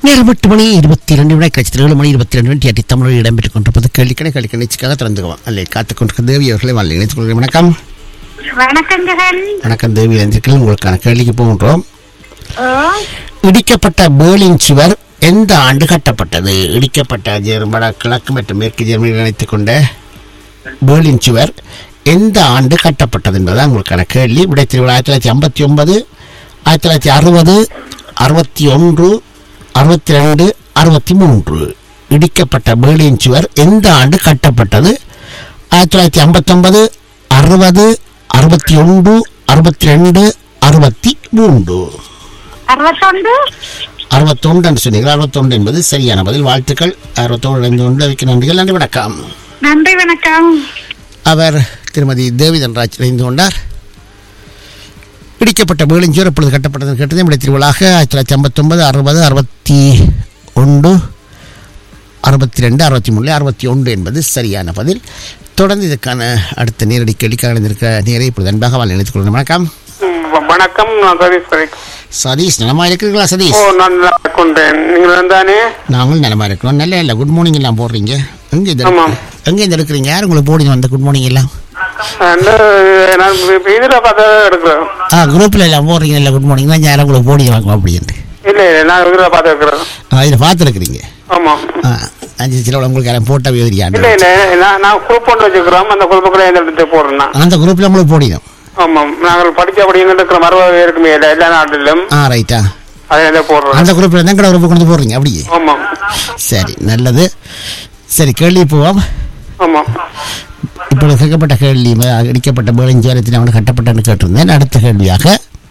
நேரம் எட்டு மணி இருபத்தி இரண்டு விட கிடைச்சது ஏழு மணி இருபத்தி ரெண்டு மணி அடி தமிழில் இடம்பெற்றுக் கொண்டிருப்பது கேள்விக்கடை கேள்வி நிச்சயக்காக திறந்துக்குவோம் அல்ல காத்துக் கொண்டிருக்க தேவி அவர்களை வாழ்ந்து இணைத்துக் கொள்கிறேன் வணக்கம் வணக்கம் ஜெகன் வணக்கம் தேவி இளைஞர்கள் உங்களுக்கான கேள்விக்கு போகின்றோம் ஓ இடிக்கப்பட்ட பேர்லின் சுவர் எந்த ஆண்டு கட்டப்பட்டது இடிக்கப்பட்ட ஜெர்மன கிழக்கு மற்றும் மேற்கு ஜெர்மனியில் இணைத்துக் கொண்ட பேர்லின் சுவர் எந்த ஆண்டு கட்டப்பட்டது என்பதுதான் உங்களுக்கான கேள்வி விடை திருவிழா ஆயிரத்தி தொள்ளாயிரத்தி ஐம்பத்தி ஒன்பது ஆயிரத்தி தொள்ளாயிரத்தி அறுபது அறுபத்தி ஒன்று அறுபத்தி ரெண்டு அறுபத்தி மூன்று இடிக்கப்பட்ட பேர்லின் சுவர் எந்த ஆண்டு கட்டப்பட்டது ஆயிரத்தி தொள்ளாயிரத்தி ஐம்பத்தொன்பது அறுபது அறுபத்தி ஒன்று அறுபத்தி ரெண்டு அறுபத்தி மூன்று அறுபத்தொன்று அறுபத்தொன்று என்று சொன்னீர்கள் அறுபத்தொன்று என்பது சரியான பதில் வாழ்த்துக்கள் அறுபத்தொன்று இணைந்து கொண்டு அதுக்கு நன்றிகள் நன்றி வணக்கம் நன்றி வணக்கம் அவர் திருமதி தேவிதன் ராஜ் இணைந்து கொண்டார் இடிக்கப்பட்ட பேலிஞ்சோர் எப்பொழுது கட்டப்பட்டது கேட்டது நம்முடைய திருவிழாக ஆயிரத்தி தொள்ளாயிரத்தி ஐம்பத்தொன்பது அறுபது அறுபத்தி ஒன்று அறுபத்தி ரெண்டு அறுபத்தி மூணு அறுபத்தி ஒன்று என்பது சரியான பதில் தொடர்ந்து இதுக்கான அடுத்த நேரடி கேள்விக்காக இணைந்திருக்கிற நேரை இப்பொழுது அன்பாக வாழ் இணைத்துக் கொள்கிறேன் வணக்கம் வ- வணக்கம் நான் சதீஷ் பரிக் சதீஷ் நலமா இருக்கிறீர்களா ஓ சதீஷ் நான் நல்லா கொண்டேன் நீங்கள் வந்தானே நாங்களும் நலமா இருக்கிறோம் நல்ல இல்லை குட் மார்னிங் எல்லாம் போடுறீங்க எங்க இந்த ஆமாம். எங்க இந்த இருக்கிறீங்க யார் உங்களுக்கு போடுங்க வந்த குட் மார்னிங் எல்லாம் அந்த, நான் இப்ப இதுல பார்த்தா எடுக்கிறேன் ஆ குரூப்ல எல்லாம் போடுறீங்க இல்லை குட் மார்னிங் தான் யாரும் உங்களுக்கு போடி வாங்க அப்படின்ட்டு இல்ல இல்ல நான் இதுல பார்த்து இருக்கிறேன் ஆ இதில் பார்த்துருக்குறீங்க ஆமாம் ஆ அஞ்சு சில உங்களுக்கு யாரும் போட்ட இல்ல விவரியாண்டு இல்ல நான் நான் குரூப் ஒன்று வச்சுக்கிறோம் அந்த குரூப்புக்குள்ள எந்த எடுத்து போடுறேன் நான். அந்த குரூப்ல உங்களுக்கு போடிடும் ஆமாம் நாங்கள் படிச்ச அப்படி இருக்கிறோம் அறுபது பேருக்குமே இல்லை எல்லா நாட்டிலும் ஆ ரைட்டா அதை எந்த போடுறோம் அந்த குரூப்ல தான் கடை குரூப் கொண்டு போடுறீங்க அப்படியே ஆமாம் சரி நல்லது சரி கேள்வி போவோம் ஆமாம் இப்பொழுது கேட்கப்பட்ட கேள்வி ம- அடிக்கப்பட்ட பேர்லின் சுவரத்தில் அவன் கட்டப்பட்டன்னு கேட்டிருந்தேன் அடுத்த கேள்வியாக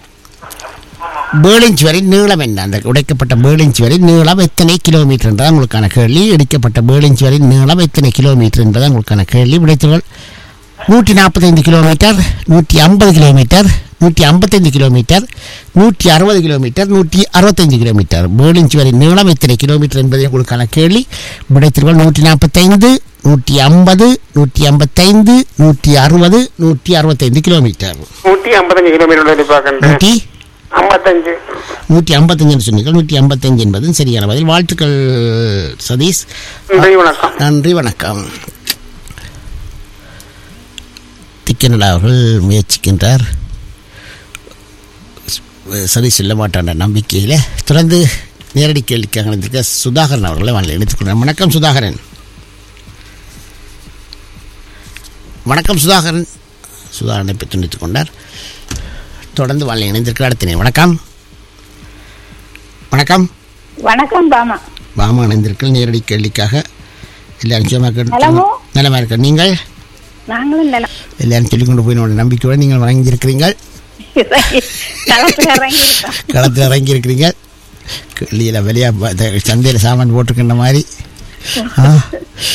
பேர்லின் சுவரின் நீளம் என்ன அந்த உடைக்கப்பட்ட பேர்லின் சுவரின் நீளம் எத்தனை கிலோமீட்டர் என்பது உங்களுக்கான கேள்வி இடிக்கப்பட்ட பேர்லின் சுவரின் நீளம் எத்தனை கிலோமீட்டர் என்பது உங்களுக்கான கேள்வி விடைத்தவர்கள் நூற்றி நாற்பத்தைந்து கிலோமீட்டர் நூற்றி ஐம்பது கிலோமீட்டர் நூற்றி ஐம்பத்தைந்து கிலோமீட்டர் நூற்றி அறுபது கிலோமீட்டர் நூற்றி அறுபத்தைந்து கிலோமீட்டர் பேர்லின் சுவரின் நீளம் எத்தனை கிலோமீட்டர் என்பதை உங்களுக்கான கேள்வி விடைத்திருவல் நூற்றி நாற்பத்தைந்து நூற்றி ஐம்பது நூற்றி ஐம்பத்தைந்து நூற்றி அறுபது நூற்றி அறுபத்தைந்து கிலோமீட்டர் நூற்றி ஐம்பத்தஞ்சு கிலோமீட்டர் சொல்லி பார்க்கறேன் நூற்றி ஐம்பத்தஞ்சு நூற்றி ஐம்பத்தஞ்சுன்னு சொன்னீர்கள் நூற்றி ஐம்பத்தஞ்சு என்பதும் சரியான பதில் வாழ்த்துக்கள் சதீஷ் நன்றி வணக்கம் நன்றி வணக்கம் திக்கனடா அவர்கள் முயற்சிக்கின்றார் சதீஷ் சொல்ல மாட்டான்ற நம்பிக்கையில் தொடர்ந்து நேரடி கேள்விக்காக இருந்திருக்க சுதாகரன் அவர்களை வாங்க இணைத்துக்கொள்கிறேன் வணக்கம் சுதாகரன் வணக்கம் சுதாகரன் சுதாகரனை பற்றி துண்டித்துக் கொண்டார் தொடர்ந்து வாழ்க்கை இணைந்திருக்கிற அடுத்த நேரம். வணக்கம் வணக்கம் வணக்கம் பாமா வாமா இணைந்திருக்கிற நேரடி கேள்விக்காக எல்லாரும் சும்மா நலமோ? நலமா இருக்க நீங்கள் நாங்களும் நிலம் எல்லாரும் சொல்லிக் கொண்டு போய் என்னோட நம்பிக்கையோடு நீங்கள் வழங்கியிருக்கிறீங்க களத்துல இறங்கி இருக்கோம் களத்தில் இறங்கி இருக்கிறீங்க வெளியில் வெளியே சந்தையில் சாமான் போட்டிருக்கின்ற மாதிரி ஆ